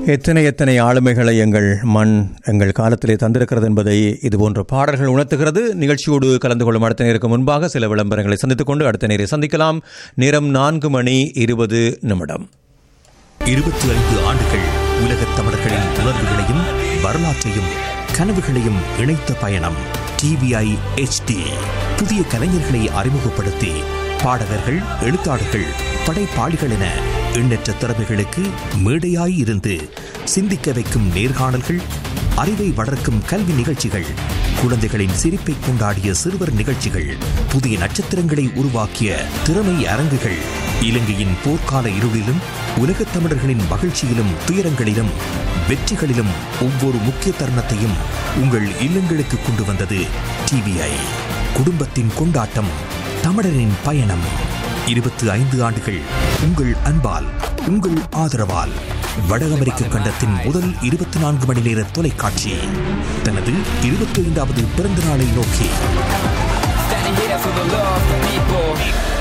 எத்தனை எத்தனை ஆளுமைகளை எங்கள் மண் எங்கள் காலத்திலே தந்திருக்கிறது என்பதை இதுபோன்ற பாடல்கள் உணர்த்துகிறது நிகழ்ச்சியோடு கலந்து கொள்ளும் அடுத்த நேருக்கு முன்பாக சில விளம்பரங்களை சந்தித்துக் கொண்டு அடுத்த நேரை சந்திக்கலாம் நேரம் நான்கு மணி இருபது நிமிடம் இருபத்தி ஐந்து ஆண்டுகள் உலகத் தமிழர்களின் உணர்வுகளையும் வரலாற்றையும் கனவுகளையும் இணைத்த பயணம் டிவிஐ HD புதிய கலைஞர்களை அறிமுகப்படுத்தி பாடகர்கள் எழுத்தாளர்கள் படைப்பாளிகள் என எண்ணற்ற திறமைகளுக்கு மேடையாய் இருந்து சிந்திக்க வைக்கும் நேர்காணல்கள் அறிவை வளர்க்கும் கல்வி நிகழ்ச்சிகள் குழந்தைகளின் சிரிப்பை கொண்டாடிய சிறுவர் நிகழ்ச்சிகள் புதிய நட்சத்திரங்களை உருவாக்கிய திறமை அரங்குகள் இலங்கையின் போர்க்கால இருளிலும் உலகத் தமிழர்களின் மகிழ்ச்சியிலும் துயரங்களிலும் வெற்றிகளிலும் ஒவ்வொரு முக்கிய தருணத்தையும் உங்கள் இல்லங்களுக்கு கொண்டு வந்தது டிவிஐ குடும்பத்தின் கொண்டாட்டம் தமிழரின் பயணம் இருபத்தி ஐந்து ஆண்டுகள் உங்கள் அன்பால் உங்கள் ஆதரவால் வட அமெரிக்க கண்டத்தின் முதல் இருபத்தி நான்கு மணி நேர தொலைக்காட்சி தனது இருபத்தி ஐந்தாவது பிறந்த நாளை நோக்கி Standing here for the love of the people.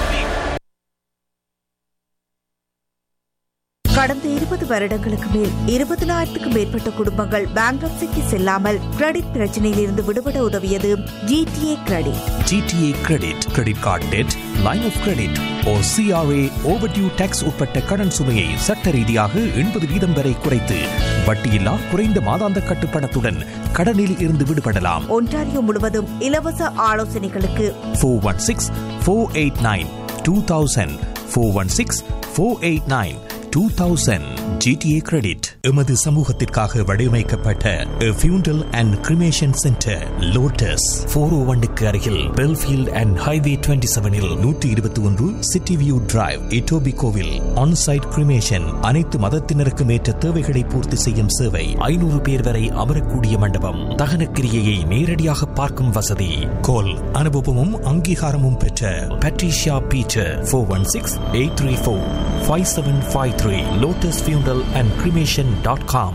கடந்த இருபது வருடங்களுக்கு மேல் இருபதனாயிரத்துக்கும் மேற்பட்ட குடும்பங்கள் பேங்க்ரப்சிக்கு செல்லாமல் கிரெடிட் பிரச்சனையில் இருந்து விடுபட உதவியது GTA credit GTA credit credit card debt line of credit ஓ சிஆர்ஏ ஓவர்டியூ டேக்ஸ் உட்பட்ட கடன் சுமையை சட்ட ரீதியாக எண்பது வீதம் வரை குறைத்து வட்டியில்லா குறைந்த மாதாந்த கட்டுப்பணத்துடன் கடனில் இருந்து விடுபடலாம் ஒன்டாரியோ முழுவதும் இலவச ஆலோசனைகளுக்கு four one six four eight nine two thousand four one six four eight nine two thousand GTA credit எமது சமூகத்திற்காக வடிவமைக்கப்பட்ட funeral and cremation centre Lotus four O ஒன்னுக்கு அருகில் பெல்ஃபீல்ட் அண்ட் ஹைவே டுவெண்ட்டி செவனில் நூற்றி இருபத்தி ஒன்று சிட்டி வியூ டிரைவ் இட்டோபி கோவில் ஆன்சைட் கிரிமேஷன் அனைத்து மதத்தினருக்கும் ஏற்ற தேவைகளை பூர்த்தி செய்யும் சேவை ஐநூறு பேர் வரை அமரக்கூடிய மண்டபம் தகன கிரியையை நேரடியாக பார்க்கும் வசதி கோல் அனுபவமும் அங்கீகாரமும் பெற்ற Patricia Peter four one six eight three four five seven five three Lotus funeral and cremation dot com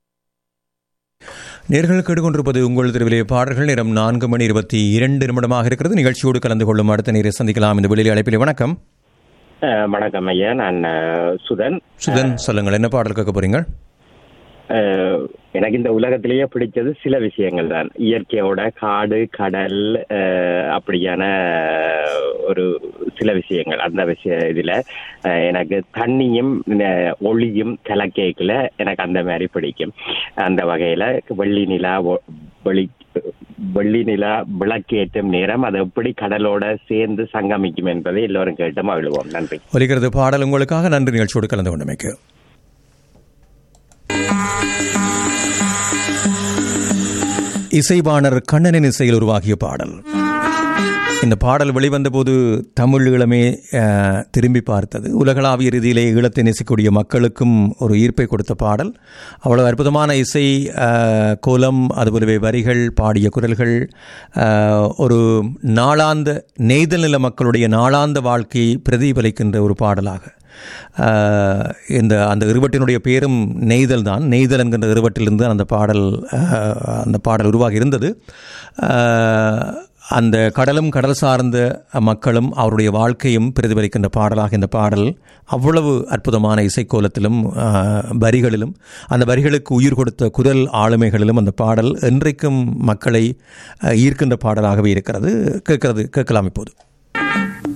நேர்கள் கேட்டுக்கொண்டிருப்பது உங்கள் தெருவிலே பாடல்கள் நேரம் நான்கு மணி இருபத்தி இரண்டு நிமிடமாக இருக்கிறது நிகழ்ச்சியோடு கலந்து கொள்ளும் அடுத்த நேரை சந்திக்கலாம் இந்த வெளியில் அழைப்பில் வணக்கம் அஹ் வணக்கம் ஐயா நான் அஹ், சுதன் சுதன் சொல்லுங்கள் என்ன பாடல் கேட்க போறீங்க அஹ், எனக்கு இந்த உலகத்திலேயே பிடிச்சது சில விஷயங்கள் தான் இயற்கையோட காடு கடல் அஹ், அப்படியான ஒரு சில விஷயங்கள் அந்த விஷய இதுல அஹ், எனக்கு தண்ணியும் அஹ், ஒளியும் கலக்கேக்கில் எனக்கு அந்த மாதிரி பிடிக்கும் அந்த வகையில வெள்ளி நிலா ஒ- வெளி வெள்ளி நிலா விளக்கேற்றும் நேரம் அது எப்படி கடலோட சேர்ந்து சங்கமிக்கும் என்பதை எல்லோரும் கேட்டு மகிழ்வோம் நன்றி ஒலிக்கிறது பாடல் உங்களுக்காக நன்றி நிகழ்ச்சியோடு கலந்து கொண்டமைக்கு இசைவாணர் கண்ணனின் இசையில் உருவாகிய பாடல் இந்த பாடல் வெளிவந்தபோது தமிழ் ஈழமே அஹ், திரும்பி பார்த்தது உலகளாவிய ரீதியிலே ஈழத்தை நேசிக்கக்கூடிய மக்களுக்கும் ஒரு ஈர்ப்பை கொடுத்த பாடல் அவ்வளவு அற்புதமான இசை அஹ், கோலம் அதுபோலவே வரிகள் பாடிய குரல்கள் அஹ், ஒரு நாளாந்த நெய்தல் நில மக்களுடைய நாளாந்த வாழ்க்கையை பிரதிபலிக்கின்ற ஒரு பாடலாக அஹ், இந்த அந்த இருவட்டினுடைய பேரும் நெய்தல் தான் நெய்தல் என்கின்ற இருவட்டிலிருந்து அந்த பாடல் அஹ், அந்த பாடல் உருவாகி இருந்தது அஹ், அந்த கடலும் கடல் சார்ந்த மக்களும் அவருடைய வாழ்க்கையும் பிரதிபலிக்கின்ற பாடலாக இந்த பாடல் அவ்வளவு அற்புதமான இசைக்கோலத்திலும் அஹ், வரிகளிலும் அந்த வரிகளுக்கு உயிர் கொடுத்த குரல் ஆளுமைகளிலும் அந்த பாடல் என்றைக்கும் மக்களை அஹ், ஈர்க்கின்ற பாடலாகவே இருக்கிறது கேட்கிறது கேட்கலாம் இப்போது